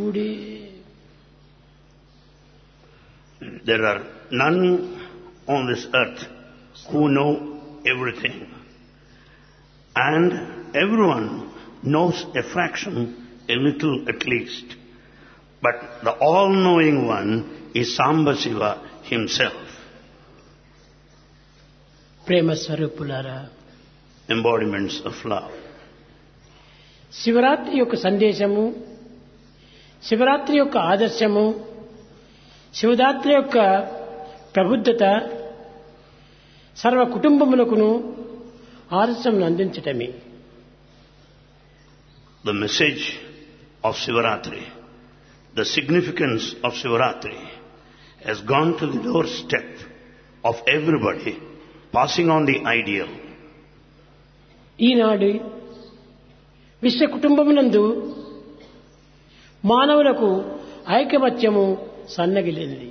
శివుడే There are none on this earth who know everything. And everyone knows a fraction, a little at least. But the all-knowing one is Samba Shiva himself, ప్రేమ స్వరూపులారా embodiments of love. Shivaratri యొక్క సందేశము శివరాత్రి యొక్క ఆదర్శము శివరాత్రి యొక్క ప్రబుద్ధత సర్వ కుటుంబములకును ఆదర్శం అందించటమే The message of Sivaratri, the significance of Sivaratri has gone to the doorstep of everybody, passing on the ideal. ఈనాడు విశ్వ కుటుంబమునందు మానవులకు ఐకమత్యము సన్నగిలింది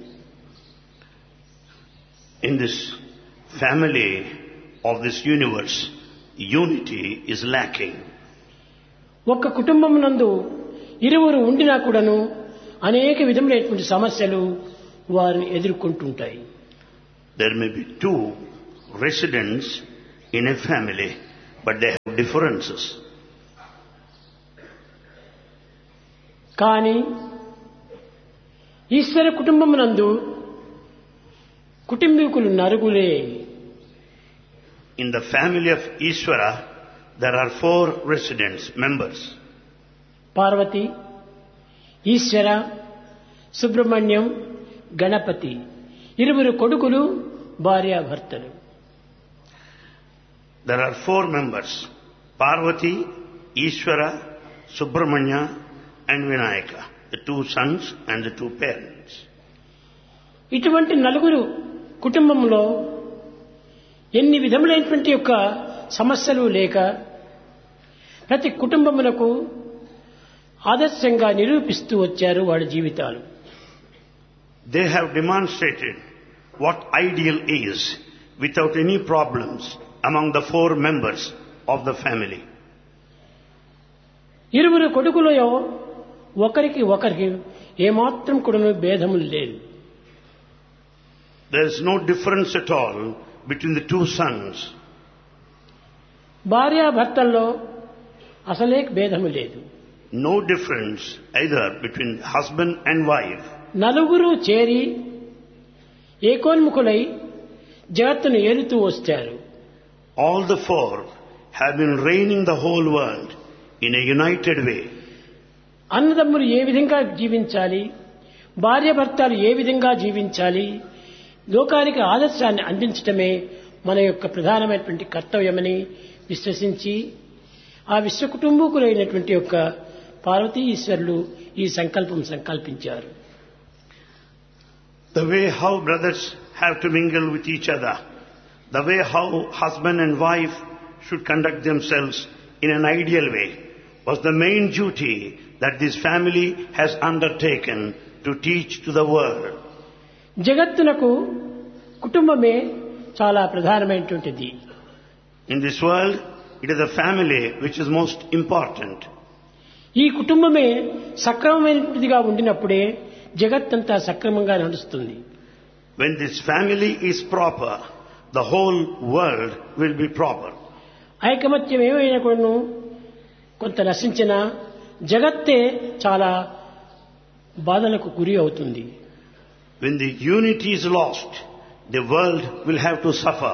In this family of this universe, unity is lacking. ఒక్క కుటుంబమునందు ఇరువురు ఉండినా కూడాను అనేక విధములైనటువంటి సమస్యలు వారిని ఎదుర్కొంటుంటాయి There may be two residents in a family, but they have differences. కానీ ఈశ్వర కుటుంబమునందు కుటుంబీకులు నరుగులే In the family of Ishvara, there are four residents, members. Parvati ఈశ్వర సుబ్రహ్మణ్యం గణపతి ఇరువురు కొడుకులు భార్యాభర్తలు There are four members, Parvati, Ishvara, Subramanya and Vinayaka, the two sons and the two parents. ఇటువంటి నలుగురు కుటుంబంలో ఎన్ని విధములైనటువంటి యొక్క సమస్యలు లేక ప్రతి కుటుంబమునకు ఆదర్శంగా నిరూపిస్తూ వచ్చారు వాళ్ళ జీవితాలు They have demonstrated what ideal is without any problems among the four members of the family. ఇరువురు కొడుకులలో ఒకరికి ఒకరికి ఏమాత్రం కూడా భేదములు లేదు There is no difference at all between the two sons. భార్యాభర్తల్లో అసలే భేదము లేదు No difference either between husband and wife. నలుగురు చేరి ఏకోన్ముఖులై జగత్తును ఏలుతూ వచ్చారు All the four have been reigning the whole world in a united way. అన్నదమ్ములు ఏ విధంగా జీవించాలి భార్యాభర్తలు ఏ విధంగా జీవించాలి లోకానికి ఆదర్శాన్ని అందించటమే మన యొక్క ప్రధానమైనటువంటి కర్తవ్యమని విశ్వసించి ఆ విశ్వ కుటుంబకులైనటువంటి యొక్క పార్వతీ ఈశ్వరులు ఈ సంకల్పం సంకల్పించారు The way how brothers have to mingle with each other, the way how husband and wife should conduct themselves in an ideal way was the main duty that this family has undertaken to teach to the world. జగత్తునకు కుటుంబమే చాలా ప్రధానమైనటువంటిది In this world, it is the family which is most important. ఈ కుటుంబమే సక్రమమైనటువంటిదిగా ఉండినప్పుడే జగత్తంతా సక్రమంగా నడుస్తుంది When this family is proper, the whole world will be proper. ఐకమత్యం ఏమైనా కూడాను కొంత నశించిన జగత్తే చాలా బాధలకు గురి అవుతుంది When the unity is lost, the world will have to suffer.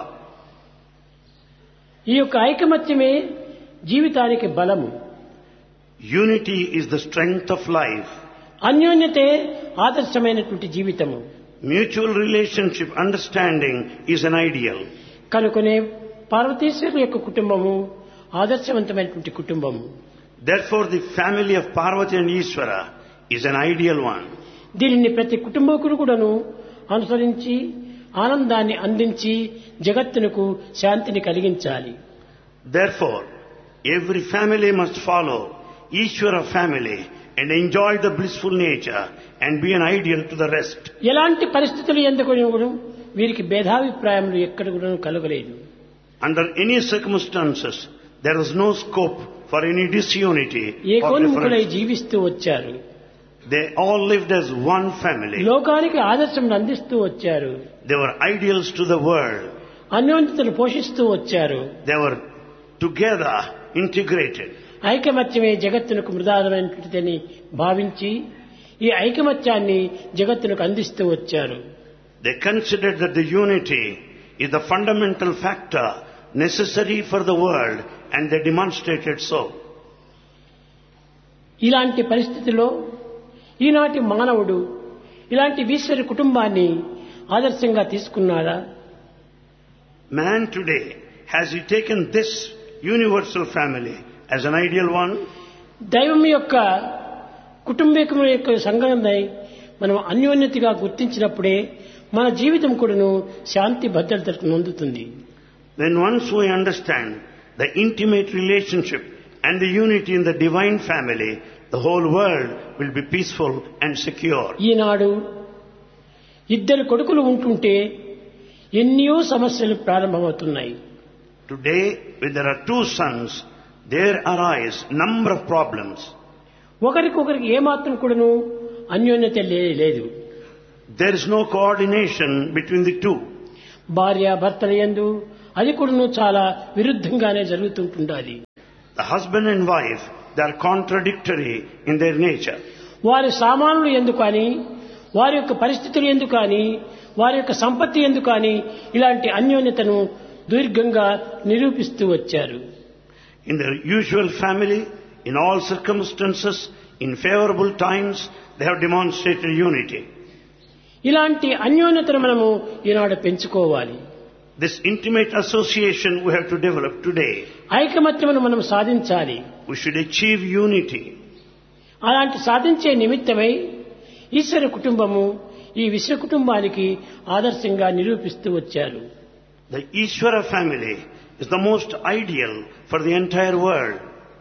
ఈ యొక్క ఐకమత్యమే జీవితానికి బలము Unity is the strength of life. అన్యోన్యతే ఆదర్శమైనటువంటి జీవితము Mutual relationship, understanding is an ideal. కనుకనే పార్వతీశ్వరుల యొక్క కుటుంబము ఆదర్శవంతమైనటువంటి కుటుంబము Therefore, the family of Parvati and Ishvara is an ideal one. దీనిని ప్రతి కుటుంబకుడు కూడాను అనుసరించి ఆనందాన్ని అందించి జగత్తునకు శాంతిని కలిగించాలి Therefore, every family must follow Ishvara family and enjoy the blissful nature and be an ideal to the rest. ఎలాంటి పరిస్థితులు ఎందుకు కూడా వీరికి భేదాభిప్రాయములు ఎక్కడ కూడా కలగలేదు Under any circumstances, there is no scope for any disunity or ఏకోన్ముఖులై difference. జీవిస్తూ వచ్చారు They all lived as one family. లోకానికి ఆదర్శం అందిస్తూ వచ్చారు They were ideals to the world. అన్యోన్యతను పోషిస్తూ వచ్చారు They were together integrated. ఐకమత్యమే జగత్తునకు మృదాదమైనటువంటిదని భావించి ఈ ఐకమత్యాన్ని జగత్తునకు అందిస్తూ వచ్చారు They considered that the unity is the fundamental factor necessary for the world and they demonstrated so. ఇలాంటి పరిస్థితిలో ఈనాటి మానవుడు ఇలాంటి ఈశ్వరి కుటుంబాన్ని ఆదర్శంగా తీసుకున్నాడా Man today, has he taken this universal family as an ideal one? దైవం యొక్క కుటుంబీకం యొక్క సంఘంపై మనం అన్యోన్యతగా గుర్తించినప్పుడే మన జీవితం కూడాను శాంతి భద్రతకు నొందుతుంది Then once we understand the intimate relationship and the unity in the divine family, the whole world will be peaceful and secure. ఈనాడు ఇద్దరు కొడుకులు ఉంటుంటే ఎన్నో సమస్యలు ప్రారంభమవుతున్నాయి Today, when there are two sons, there arise number of problems. ఒకరికొకరికి ఏమాత్రం కూడాను అన్యోన్యత లే- లేదు There is no coordination between the two. భార్య భర్తల యందు అది కూడాను చాలా విరుద్ధంగానే జరుగుతుంటుండాలి The husband and wife, they are contradictory in their nature. వారి సామానులు ఎందుకు కానీ వారి యొక్క పరిస్థితులు ఎందుకు కానీ వారి యొక్క సంపత్తి ఎందుకు కానీ ఇలాంటి అన్యోన్యతను దీర్ఘంగా నిరూపిస్తూ వచ్చారు In their usual family, in all circumstances, in favorable times, they have demonstrated unity. ఇలాంటి అన్యోన్యతను మనము ఈనాడు పెంచుకోవాలి This intimate association we have to develop today. ఐకమత్యమును మనం సాధించాలి We should achieve unity. అలాంటి సాధించే నిమిత్తమై ఈశ్వర కుటుంబము ఈ విశ్వ కుటుంబానికి ఆదర్శంగా నిరూపిస్తూ వచ్చారు The Ishvara family is the most ideal for the entire world.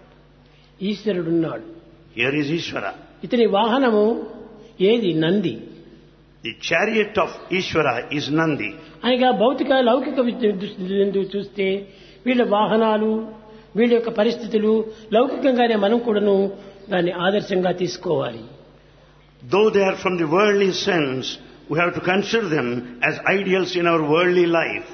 ఈశ్వరుడున్నాడు Here is Ishvara. ఇతని వాహనము ఏది Nandi The chariot of Ishvara is Nandi. అనగా భౌతిక లౌకిక విద్య దృష్టి నుండి చూస్తే వీళ్ళ వాహనాలు వీళ్ళ యొక్క పరిస్థితులు లౌకికంగానే మనం కూడాను దాన్ని ఆదర్శంగా తీసుకోవాలి Though they are from the worldly sense, we have to consider them as ideals in our worldly life.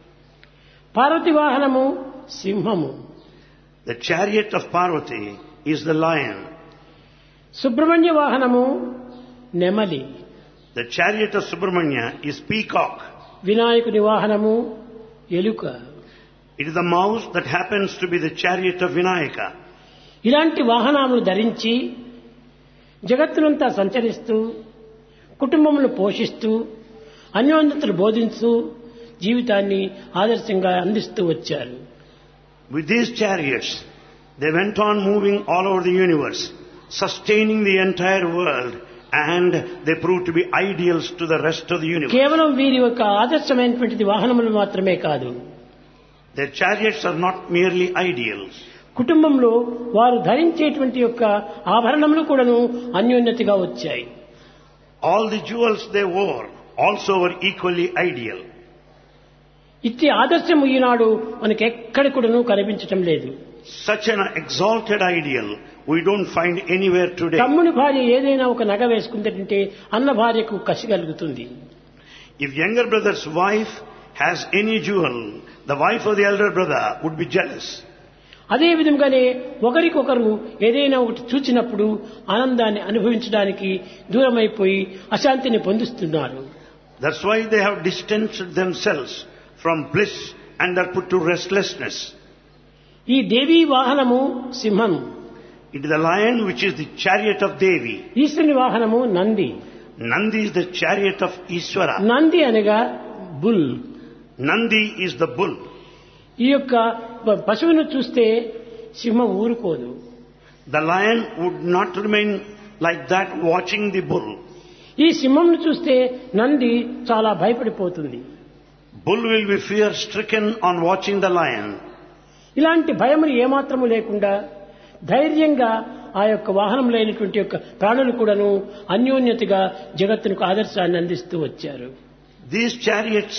Parvati వాహనము సింహము The chariot of Parvati is the lion. Subrahmanya వాహనము నెమలి The chariot of Subramanya is peacock. వినాయకుని వాహనము ఎలుక It is the mouse that happens to be the chariot of Vinayaka. ఇలాంటి వాహనాలను ధరించి జగత్తునంతా సంచరిస్తూ కుటుంబమును పోషిస్తూ అన్యోన్యతలు బోధిస్తూ జీవితాన్ని ఆదర్శంగా అందిస్తూ వచ్చారు With these chariots, they went on moving all over the universe, sustaining the entire world, and they proved to be ideals to the rest of the universe. కేవలం వీరి యొక్క ఆదర్శమైనటువంటిది వాహనములు మాత్రమే కాదు Their chariots are not merely ideals. కుటుంబంలో వారు ధరించేటువంటి యొక్క ఆభరణములు కూడాను అన్యోన్యతగా వచ్చాయి All the jewels they wore also were equally ideal. ఇట్టి ఆదర్శము ఈనాడు మనకి ఎక్కడ కూడాను కనిపించటం లేదు Such an exalted ideal we don't find anywhere today. తమ్ముని భార్య ఏదైనా ఒక నగ వేసుకుందంటే అన్న భార్యకు కసి కలుగుతుంది If younger brother's wife has any jewel, the wife of the elder brother would be jealous. అదే విధంగానే ఒకరికొకరు ఏదైనా ఒకటి చూచినప్పుడు ఆనందాన్ని అనుభవించడానికి దూరమైపోయి అశాంతిని పొందుతున్నారు That's why they have distanced themselves from bliss and are put to restlessness. ఈ దేవీ వాహనము సింహం It is the lion which is the chariot of Devi. ఈశ్వరుని వాహనము Nandi Nandi is the chariot of Ishvara. Nandi అనగా bull Nandi is the bull. ఈ యొక్క ప- పశువును చూస్తే సింహం ఊరుకోదు The lion would not remain like that watching the bull. ఈ సింహంను చూస్తే నంది చాలా భయపడిపోతుంది Bull will be fear stricken on watching the lion. ఇలాంటి భయములు ఏమాత్రము లేకుండా ధైర్యంగా ఆ యొక్క వాహనం లేనటువంటి యొక్క ప్రాణులు కూడాను అన్యోన్యతగా జగత్తునకు ఆదర్శాన్ని అందిస్తూ వచ్చారు These chariots,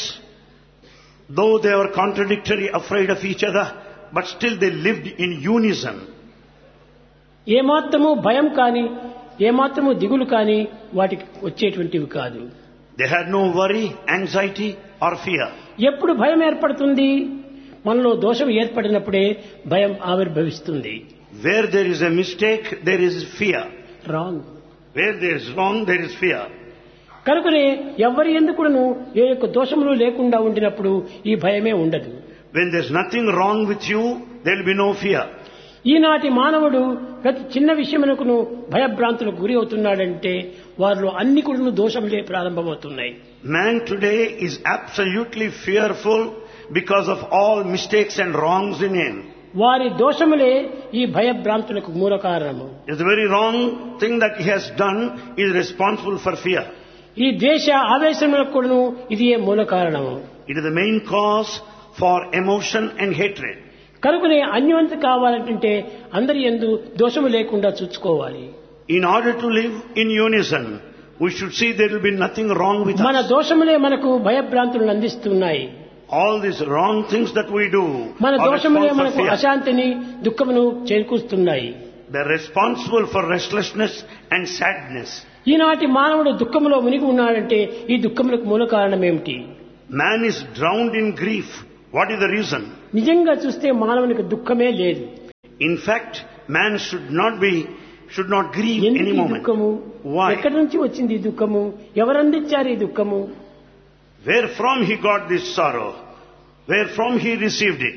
though they were contradictory, afraid of each other, but still they lived in unison. ఏమాత్రము భయం కాని ఏమాత్రము దిగులు కానీ వాటికి వచ్చేటువంటివి కాదు They had no worry, anxiety or fear. ఎప్పుడు భయం ఏర్పడుతుంది మనలో దోషం ఏర్పడినప్పుడే భయం ఆవిర్భవిస్తుంది Where there is a mistake, there is fear. Wrong Where there is wrong, there is fear. కనుకనే ఎవరి ఎందుకును ఏ యొక్క దోషములు లేకుండా ఉండినప్పుడు ఈ భయమే ఉండదు When there's nothing wrong with you, there will be no fear. ఈనాటి మానవుడు ప్రతి చిన్న విషయమునకును భయభ్రాంతులకు గురి అవుతున్నాడంటే వారిలో అన్ని కూడా దోషములే ప్రారంభమవుతున్నాయి Man today is absolutely fearful because of all mistakes and wrongs in him. వారి దోషములే ఈ భయభ్రాంతులకు మూల కారణము It's the very wrong thing that he has done is responsible for fear. ఈ దేశ ఆవేశములకు కూడాను ఇది ఏ మూల కారణము It is the main cause for emotion and hatred. కనుకనే అన్యవంత కావాలంటే అందరి ఎందు దోషము లేకుండా చూసుకోవాలి In order to live in unison, we should see there will be nothing wrong with మన us. దోషములే మనకు భయభ్రాంతులను అందిస్తున్నాయి All these wrong things that we do మన are దోషములే responsible for మనకు fear. అశాంతిని దుఃఖమును చేకూరుస్తున్నాయి They're responsible for restlessness and sadness. ఈనాటి మానవుడు దుఃఖములో మునిగి ఉన్నాడంటే ఈ దుఃఖములకు మూల కారణం ఏమిటి Man is drowned in grief. What is the reason? నిజంగా చూస్తే మానవునికి దుఃఖమే లేదు In fact, man should not be, should not grieve ఎందుకు any ఈ moment. దుఃఖము Why? ఎక్కడి నుంచి వచ్చింది ఈ దుఃఖము ఎవరందించారు ఈ దుఃఖము Where from he got this sorrow? Where from he received it?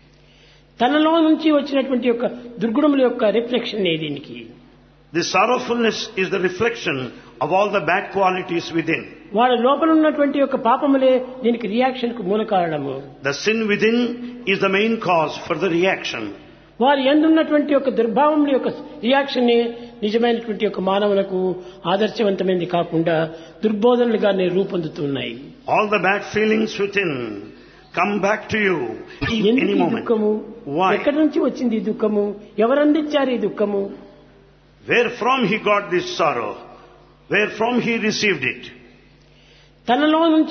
తనలో నుంచి వచ్చినటువంటి యొక్క దుర్గుణముల యొక్క రిఫ్లెక్షన్ దీనికి This sorrowfulness is the reflection of all the bad qualities within. వాడి లోపల ఉన్నటువంటి యొక్క పాపములే దీనికి రియాక్షన్ కు మూల కారణము The sin within is the main cause for the reaction. వారి ఎందున్నటువంటి యొక్క దుర్భావముల యొక్క రియాక్షన్ నిజమైనటువంటి యొక్క మానవులకు ఆదర్శవంతమైనది కాకుండా దుర్బోధనలుగానే రూపొందుతున్నాయి All the bad feelings within come back to you in ఎందుకు any ఈ moment. దుఃఖము Why? ఎక్కడి నుంచి వచ్చింది ఈ దుఃఖము ఎవరందించారు ఈ దుఃఖము Where from he got this sorrow? Where from he received it? తనలో నుంచి